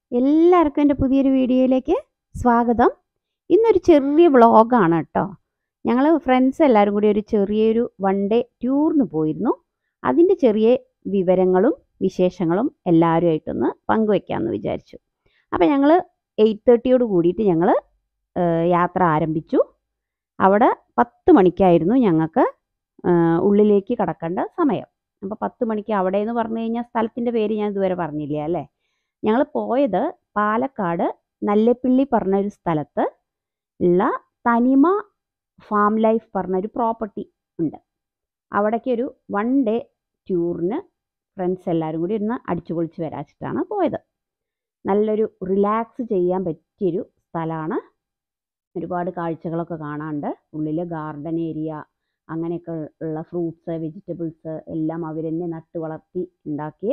എല്ലാവർക്കും എൻ്റെ പുതിയൊരു വീഡിയോയിലേക്ക് സ്വാഗതം ഇന്നൊരു ചെറിയ വ്ളോഗാണ് കേട്ടോ ഞങ്ങൾ ഫ്രണ്ട്സ് എല്ലാവരും കൂടി ഒരു ചെറിയൊരു വൺ ഡേ ടൂറിന് പോയിരുന്നു അതിൻ്റെ ചെറിയ വിവരങ്ങളും വിശേഷങ്ങളും എല്ലാവരുമായിട്ടൊന്ന് പങ്കുവെക്കാമെന്ന് വിചാരിച്ചു അപ്പോൾ ഞങ്ങൾ എയ്റ്റ് തേർട്ടിയോട് കൂടിയിട്ട് ഞങ്ങൾ യാത്ര ആരംഭിച്ചു അവിടെ പത്ത് മണിക്കായിരുന്നു ഞങ്ങൾക്ക് ഉള്ളിലേക്ക് കടക്കേണ്ട സമയം അപ്പോൾ പത്ത് മണിക്ക് അവിടെ എന്ന് പറഞ്ഞു കഴിഞ്ഞാൽ സ്ഥലത്തിൻ്റെ പേര് ഞാൻ ഇതുവരെ പറഞ്ഞില്ല അല്ലേ ഞങ്ങൾ പോയത് പാലക്കാട് നല്ലെപ്പിള്ളി പറഞ്ഞൊരു സ്ഥലത്ത് ഉള്ള തനിമ ഫാം ലൈഫ് പറഞ്ഞൊരു പ്രോപ്പർട്ടി ഉണ്ട് അവിടേക്ക് ഒരു വൺ ഡേ ടൂറിന് ഫ്രണ്ട്സ് എല്ലാവരും കൂടി ഇരുന്ന് അടിച്ചു പൊളിച്ച് വരാച്ചിട്ടാണ് പോയത് നല്ലൊരു റിലാക്സ് ചെയ്യാൻ പറ്റിയൊരു സ്ഥലമാണ് ഒരുപാട് കാഴ്ചകളൊക്കെ കാണാണ്ട് ഉള്ളിൽ ഗാർഡൻ ഏരിയ അങ്ങനെയൊക്കെ ഉള്ള ഫ്രൂട്ട്സ് വെജിറ്റബിൾസ് എല്ലാം അവർ തന്നെ നട്ട് വളർത്തി ഉണ്ടാക്കിയ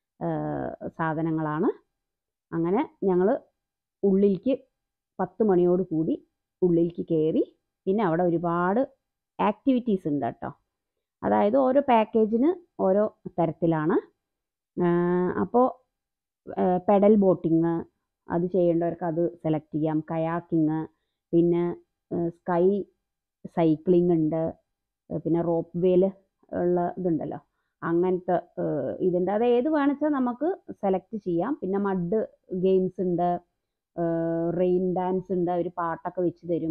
സാധനങ്ങളാണ് അങ്ങനെ ഞങ്ങൾ ഉള്ളിലേക്ക് പത്ത് മണിയോട് കൂടി ഉള്ളിലേക്ക് കയറി പിന്നെ അവിടെ ഒരുപാട് ആക്ടിവിറ്റീസ് ഉണ്ട് കേട്ടോ അതായത് ഓരോ പാക്കേജിന് ഓരോ തരത്തിലാണ് അപ്പോൾ പെഡൽ ബോട്ടിങ് അത് ചെയ്യേണ്ടവർക്ക് അത് സെലക്ട് ചെയ്യാം കയാക്കിങ് പിന്നെ സ്കൈ സൈക്ലിംഗ് ഉണ്ട് പിന്നെ റോപ്പ് വേൽ ഉള്ള ഇതുണ്ടല്ലോ അങ്ങനത്തെ ഇതുണ്ട് അത് ഏത് വേണമെച്ചാൽ നമുക്ക് സെലക്ട് ചെയ്യാം പിന്നെ മഡ് ഗെയിംസ് ഉണ്ട് റെയിൻ ഡാൻസ് ഉണ്ട് അവർ പാട്ടൊക്കെ വെച്ച് തരും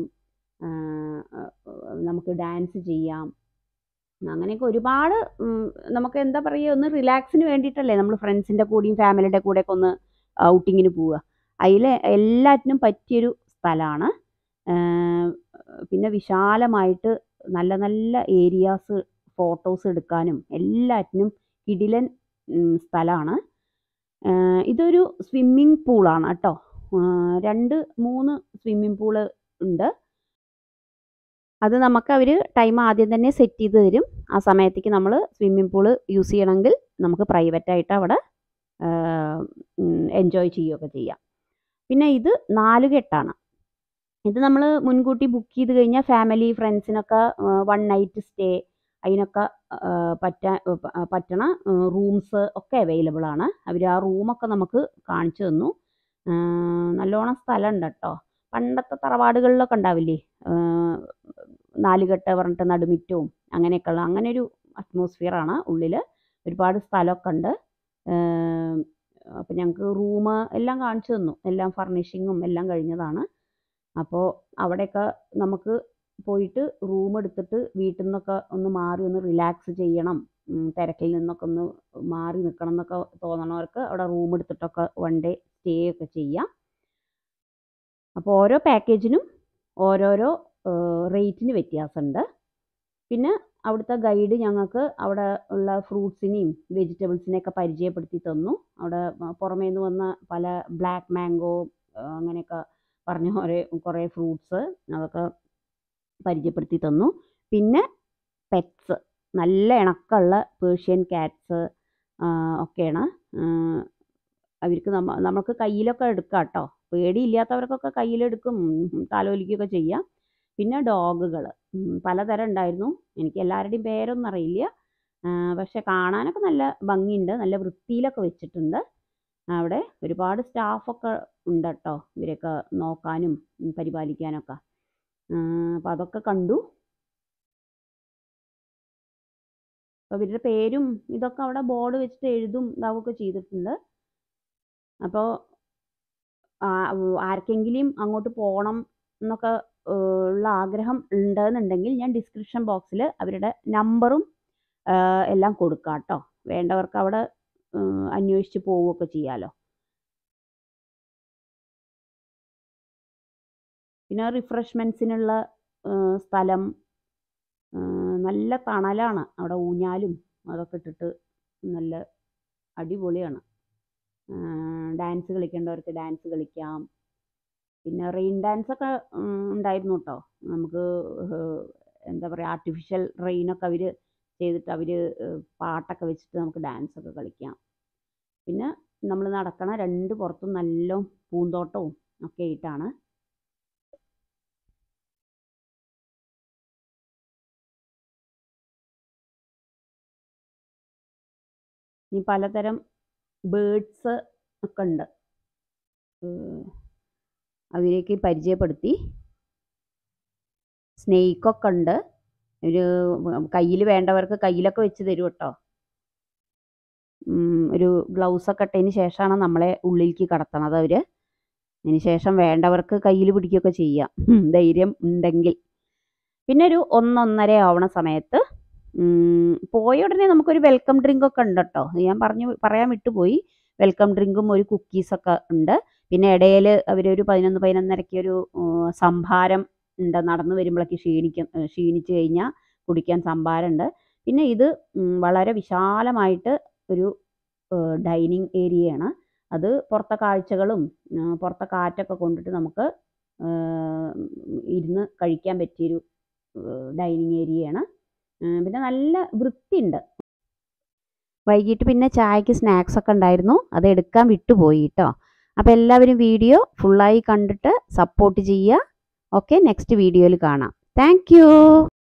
നമുക്ക് ഡാൻസ് ചെയ്യാം അങ്ങനെയൊക്കെ ഒരുപാട് നമുക്ക് എന്താ പറയുക ഒന്ന് റിലാക്സിന് വേണ്ടിയിട്ടല്ലേ നമ്മൾ ഫ്രണ്ട്സിൻ്റെ കൂടെയും ഫാമിലിയുടെ കൂടെയൊക്കെ ഒന്ന് ഔട്ടിങ്ങിന് പോവുക അതിൽ എല്ലാറ്റിനും പറ്റിയൊരു സ്ഥലമാണ് പിന്നെ വിശാലമായിട്ട് നല്ല നല്ല ഏരിയാസ് ഫോട്ടോസ് എടുക്കാനും എല്ലാറ്റിനും കിടിലൻ സ്ഥലമാണ് ഇതൊരു സ്വിമ്മിംഗ് പൂളാണ് കേട്ടോ രണ്ട് മൂന്ന് സ്വിമ്മിംഗ് പൂള് ഉണ്ട് അത് നമുക്ക് അവർ ടൈം ആദ്യം തന്നെ സെറ്റ് ചെയ്ത് തരും ആ സമയത്തേക്ക് നമ്മൾ സ്വിമ്മിംഗ് പൂള് യൂസ് ചെയ്യണമെങ്കിൽ നമുക്ക് പ്രൈവറ്റായിട്ട് അവിടെ എൻജോയ് ചെയ്യുകയൊക്കെ ചെയ്യാം പിന്നെ ഇത് നാലുകെട്ടാണ് ഇത് നമ്മൾ മുൻകൂട്ടി ബുക്ക് ചെയ്ത് കഴിഞ്ഞാൽ ഫാമിലി ഫ്രണ്ട്സിനൊക്കെ വൺ നൈറ്റ് സ്റ്റേ അതിനൊക്കെ പറ്റാ പറ്റണ റൂംസ് ഒക്കെ അവൈലബിൾ ആണ് അവർ ആ റൂമൊക്കെ നമുക്ക് കാണിച്ചു തന്നു നല്ലോണം സ്ഥലമുണ്ട് കേട്ടോ പണ്ടത്തെ തറവാടുകളിലൊക്കെ ഉണ്ടാവില്ലേ നാലുകെട്ട് പറഞ്ഞിട്ട് നടുമിറ്റവും അങ്ങനെയൊക്കെയുള്ള അങ്ങനെ ഒരു അറ്റ്മോസ്ഫിയറാണ് ഉള്ളിൽ ഒരുപാട് സ്ഥലമൊക്കെ ഉണ്ട് അപ്പോൾ ഞങ്ങൾക്ക് റൂം എല്ലാം കാണിച്ചു തന്നു എല്ലാം ഫർണിഷിങ്ങും എല്ലാം കഴിഞ്ഞതാണ് അപ്പോൾ അവിടെയൊക്കെ നമുക്ക് പോയിട്ട് റൂം എടുത്തിട്ട് വീട്ടിൽ നിന്നൊക്കെ ഒന്ന് മാറി ഒന്ന് റിലാക്സ് ചെയ്യണം തിരക്കിൽ നിന്നൊക്കെ ഒന്ന് മാറി നിൽക്കണം എന്നൊക്കെ തോന്നണവർക്ക് അവിടെ റൂം എടുത്തിട്ടൊക്കെ വൺ ഡേ സ്റ്റേ ഒക്കെ ചെയ്യാം അപ്പോൾ ഓരോ പാക്കേജിനും ഓരോരോ റേറ്റിന് വ്യത്യാസമുണ്ട് പിന്നെ അവിടുത്തെ ഗൈഡ് ഞങ്ങൾക്ക് അവിടെ ഉള്ള ഫ്രൂട്ട്സിനെയും വെജിറ്റബിൾസിനെയൊക്കെ പരിചയപ്പെടുത്തി തന്നു അവിടെ പുറമേ നിന്ന് വന്ന പല ബ്ലാക്ക് മാംഗോ അങ്ങനെയൊക്കെ പറഞ്ഞ കുറേ കുറേ ഫ്രൂട്ട്സ് അതൊക്കെ പരിചയപ്പെടുത്തി തന്നു പിന്നെ പെറ്റ്സ് നല്ല ഇണക്കമുള്ള പേർഷ്യൻ കാറ്റ്സ് ഒക്കെയാണ് അവർക്ക് നമ്മ നമുക്ക് കയ്യിലൊക്കെ എടുക്കാം കേട്ടോ പേടിയില്ലാത്തവർക്കൊക്കെ കയ്യിലെടുക്കും താലോലിക്കുകയൊക്കെ ചെയ്യാം പിന്നെ ഡോഗുകൾ പലതരം ഉണ്ടായിരുന്നു എനിക്ക് എല്ലാവരുടെയും പേരൊന്നും അറിയില്ല പക്ഷെ കാണാനൊക്കെ നല്ല ഭംഗിയുണ്ട് നല്ല വൃത്തിയിലൊക്കെ വെച്ചിട്ടുണ്ട് അവിടെ ഒരുപാട് സ്റ്റാഫൊക്കെ ഉണ്ട് കേട്ടോ ഇവരെയൊക്കെ നോക്കാനും പരിപാലിക്കാനൊക്കെ അപ്പോൾ അതൊക്കെ കണ്ടു അപ്പോൾ ഇവരുടെ പേരും ഇതൊക്കെ അവിടെ ബോർഡ് വെച്ചിട്ട് എഴുതും ഇതാവുകയൊക്കെ ചെയ്തിട്ടുണ്ട് അപ്പോൾ ആർക്കെങ്കിലും അങ്ങോട്ട് പോകണം എന്നൊക്കെ ഉള്ള ആഗ്രഹം ഉണ്ടെന്നുണ്ടെങ്കിൽ ഞാൻ ഡിസ്ക്രിപ്ഷൻ ബോക്സിൽ അവരുടെ നമ്പറും എല്ലാം കൊടുക്കാം കേട്ടോ വേണ്ടവർക്ക് അവിടെ അന്വേഷിച്ച് പോവുകയൊക്കെ ചെയ്യാമല്ലോ പിന്നെ റിഫ്രഷ്മെൻറ്റ്സിനുള്ള സ്ഥലം നല്ല തണലാണ് അവിടെ ഊഞ്ഞാലും അതൊക്കെ ഇട്ടിട്ട് നല്ല അടിപൊളിയാണ് ഡാൻസ് കളിക്കേണ്ടവർക്ക് ഡാൻസ് കളിക്കാം പിന്നെ റെയിൻ ഡാൻസ് ഒക്കെ ഉണ്ടായിരുന്നു കേട്ടോ നമുക്ക് എന്താ പറയുക ആർട്ടിഫിഷ്യൽ റെയിനൊക്കെ അവർ ചെയ്തിട്ട് അവർ പാട്ടൊക്കെ വെച്ചിട്ട് നമുക്ക് ഡാൻസ് ഒക്കെ കളിക്കാം പിന്നെ നമ്മൾ നടക്കണ രണ്ട് പുറത്തും നല്ല പൂന്തോട്ടവും ഒക്കെ ആയിട്ടാണ് ഇനി പലതരം ബേഡ്സ് ഒക്കെ ഉണ്ട് അവരേക്ക് പരിചയപ്പെടുത്തി സ്നേക്കൊക്കെ ഉണ്ട് ഒരു കയ്യിൽ വേണ്ടവർക്ക് കയ്യിലൊക്കെ വെച്ച് തരും കേട്ടോ ഒരു ഗ്ലൗസൊക്കെ ഇട്ടതിന് ശേഷമാണ് നമ്മളെ ഉള്ളിലേക്ക് കടത്തണത് അവർ അതിന് ശേഷം വേണ്ടവർക്ക് കയ്യിൽ പിടിക്കുകയൊക്കെ ചെയ്യാം ധൈര്യം ഉണ്ടെങ്കിൽ പിന്നെ ഒരു ഒന്നൊന്നര ആവണ സമയത്ത് പോയ ഉടനെ നമുക്കൊരു വെൽക്കം ഡ്രിങ്ക് ഒക്കെ ഉണ്ട് കേട്ടോ ഞാൻ പറഞ്ഞു പറയാൻ വിട്ടുപോയി വെൽക്കം ഡ്രിങ്കും ഒരു കുക്കീസൊക്കെ ഉണ്ട് പിന്നെ ഇടയിൽ അവരൊരു പതിനൊന്ന് പതിനൊന്നരയ്ക്ക് ഒരു സംഭാരം ഉണ്ട് നടന്നു വരുമ്പോഴേക്ക് ക്ഷീണിക്കും ക്ഷീണിച്ച് കഴിഞ്ഞാൽ കുടിക്കാൻ സംഭാരം ഉണ്ട് പിന്നെ ഇത് വളരെ വിശാലമായിട്ട് ഒരു ഡൈനിങ് ഏരിയയാണ് അത് പുറത്തെ കാഴ്ചകളും പുറത്തെ കാറ്റൊക്കെ കൊണ്ടിട്ട് നമുക്ക് ഇരുന്ന് കഴിക്കാൻ പറ്റിയൊരു ഡൈനിങ് ഏരിയയാണ് പിന്നെ നല്ല വൃത്തിയുണ്ട് വൈകിട്ട് പിന്നെ ചായക്ക് സ്നാക്സ് ഒക്കെ ഉണ്ടായിരുന്നു അത് എടുക്കാൻ വിട്ടുപോയി കേട്ടോ അപ്പോൾ എല്ലാവരും വീഡിയോ ഫുള്ളായി കണ്ടിട്ട് സപ്പോർട്ട് ചെയ്യുക ഓക്കെ നെക്സ്റ്റ് വീഡിയോയിൽ കാണാം താങ്ക്